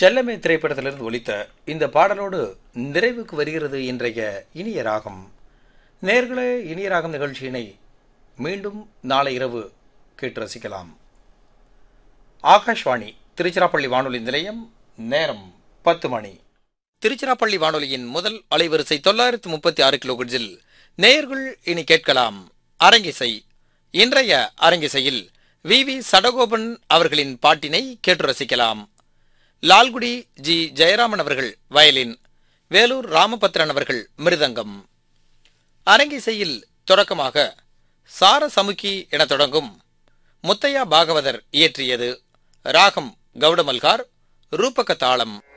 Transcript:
செல்லமே திரைப்படத்திலிருந்து ஒலித்த இந்த பாடலோடு நிறைவுக்கு வருகிறது இன்றைய இனிய ராகம் நேர்களே இனிய ராகம் நிகழ்ச்சியினை மீண்டும் நாளை இரவு கேட்டு ரசிக்கலாம் ஆகாஷ்வாணி திருச்சிராப்பள்ளி வானொலி நிலையம் நேரம் பத்து மணி திருச்சிராப்பள்ளி வானொலியின் முதல் அலைவரிசை தொள்ளாயிரத்து முப்பத்தி ஆறு கிலோகிட்ஸில் நேயர்கள் இனி கேட்கலாம் அரங்கிசை இன்றைய அரங்கிசையில் வி வி சடகோபன் அவர்களின் பாட்டினை கேட்டு ரசிக்கலாம் லால்குடி ஜி ஜெயராமன் அவர்கள் வயலின் வேலூர் ராமபத்ரன் அவர்கள் மிருதங்கம் அரங்கிசையில் தொடக்கமாக சாரசமுக்கி என தொடங்கும் முத்தையா பாகவதர் இயற்றியது ராகம் கவுடமல்கார் ரூபக தாளம்